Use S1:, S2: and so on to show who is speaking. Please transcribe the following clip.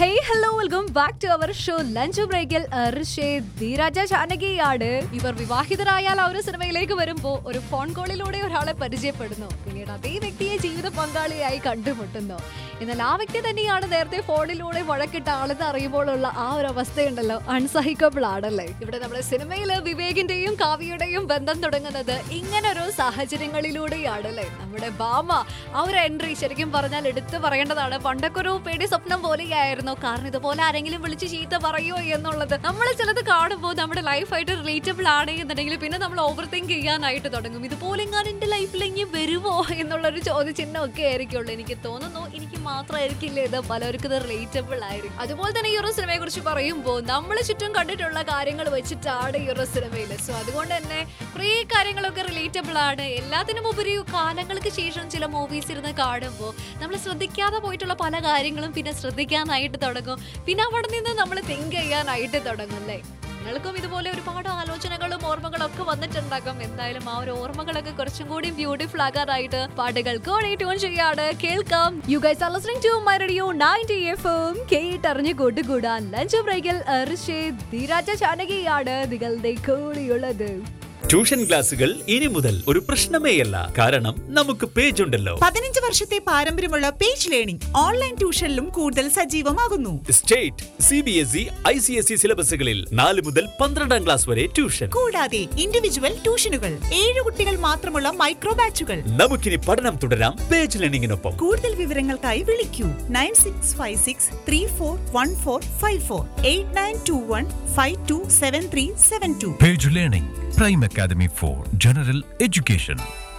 S1: Hey hello welcome back to our show lunch ബ്രേക്കിൽ ധീരാജ ജാനകിയാണ് ഇവർ വിവാഹിതരായാൽ ആ ഒരു സിനിമയിലേക്ക് വരുമ്പോൾ ഒരു ഫോൺ കോളിലൂടെ ഒരാളെ പരിചയപ്പെടുന്നു പിന്നീട് അതേ വ്യക്തിയെ ജീവിത പങ്കാളിയായി കണ്ടുമുട്ടുന്നു എന്നാൽ ആ വ്യക്തി തന്നെയാണ് നേരത്തെ ഫോണിലൂടെ വഴക്കിട്ട ആളെന്ന് അറിയുമ്പോഴുള്ള ആ ഒരു അവസ്ഥയുണ്ടല്ലോ അൺസഹിക്കബിൾ ആണല്ലേ ഇവിടെ നമ്മുടെ സിനിമയിൽ വിവേകിന്റെയും കാവ്യയുടെയും ബന്ധം തുടങ്ങുന്നത് ഇങ്ങനൊരു സാഹചര്യങ്ങളിലൂടെയാണല്ലേ നമ്മുടെ ബാമ ആ ഒരു എൻട്രി ശരിക്കും പറഞ്ഞാൽ എടുത്തു പറയേണ്ടതാണ് പണ്ടൊക്കെ ഒരു പേടി സ്വപ്നം പോലെയായിരുന്നു കാരണം ഇതുപോലെ ആരെങ്കിലും വിളിച്ച് ചീത്ത പറയോ എന്നുള്ളത് നമ്മൾ ചിലത് കാണുമ്പോൾ നമ്മുടെ ലൈഫായിട്ട് റിലേറ്റബിൾ ആണ് എന്നുണ്ടെങ്കിൽ പിന്നെ നമ്മൾ ഓവർ തിങ്ക് ചെയ്യാനായിട്ട് തുടങ്ങും ഇതുപോലെ എങ്ങാനും എന്റെ ലൈഫിൽ ഇനി വരുമോ എന്നുള്ളൊരു ചോദ്യചിഹ്നം ഒക്കെ ആയിരിക്കുള്ളൂ എനിക്ക് തോന്നുന്നു എനിക്ക് മാത്രമായിരിക്കില്ല ഇത് പലർക്കും ഇത് റിലേറ്റബിൾ ആയിരിക്കും അതുപോലെ തന്നെ ഈ ഒരു സിനിമയെ കുറിച്ച് പറയുമ്പോൾ നമ്മൾ ചുറ്റും കണ്ടിട്ടുള്ള കാര്യങ്ങൾ വെച്ചിട്ടാണ് ഈ ഒരു സിനിമയിൽ സോ അതുകൊണ്ട് തന്നെ കുറേ കാര്യങ്ങളൊക്കെ റിലേറ്റബിൾ ആണ് എല്ലാത്തിനും ഉപരി കാലങ്ങൾക്ക് ശേഷം ചില മൂവീസ് ഇരുന്ന് കാണുമ്പോൾ നമ്മൾ ശ്രദ്ധിക്കാതെ പോയിട്ടുള്ള പല കാര്യങ്ങളും പിന്നെ ശ്രദ്ധിക്കാനായിട്ട് തുടങ്ങും പിന്നെ അവിടെ നിന്ന് നമ്മൾ തിങ്ക് ചെയ്യാനായിട്ട് തുടങ്ങും അല്ലേ നിങ്ങൾക്കും ഇതുപോലെ ഒരുപാട് ആലോചനകളും ഓർമ്മകളും ഒക്കെ വന്നിട്ടുണ്ടാകും എന്തായാലും ആ ഒരു ഓർമ്മകളൊക്കെ കുറച്ചും കൂടി ബ്യൂട്ടിഫുൾ ആകാനായിട്ട് പാട്ടുകൾ കൂടെ ട്യൂൺ ചെയ്യാണ് കേൾക്കാം you guys are listening to my radio 90 FM കേട്ടറിഞ്ഞു കൂട്ടുകൂടാൻ ലഞ്ച് ബ്രേക്കിൽ ധീരാജ ചാനകിയാണ് നിങ്ങളുടെ കൂടിയുള്ളത്
S2: ട്യൂഷൻ ക്ലാസുകൾ ഇനി മുതൽ ഒരു പ്രശ്നമേയല്ല കാരണം നമുക്ക് പേജ് ഉണ്ടല്ലോ
S3: പതിനഞ്ച് വർഷത്തെ പാരമ്പര്യമുള്ള പേജ് ലേണിംഗ് ഓൺലൈൻ ട്യൂഷനിലും കൂടുതൽ സജീവമാകുന്നു
S2: state C B S E I C S E സിലബസുകളിൽ നാല് മുതൽ പന്ത്രണ്ടാം ക്ലാസ് വരെ ട്യൂഷൻ
S3: കൂടാതെ ഇൻഡിവിജ്വൽ ട്യൂഷനുകൾ ഏഴ് കുട്ടികൾ മാത്രമുള്ള മൈക്രോ ബാച്ചുകൾ
S2: നമുക്കിനി പഠനം തുടരാം പേജ് ലേണിംഗിനൊപ്പം
S3: കൂടുതൽ വിവരങ്ങൾക്കായി വിളിക്കൂ nine six five six three four one four five four eight nine two one five two seven three seven two
S4: Page Learning, Prime Academy for General Education.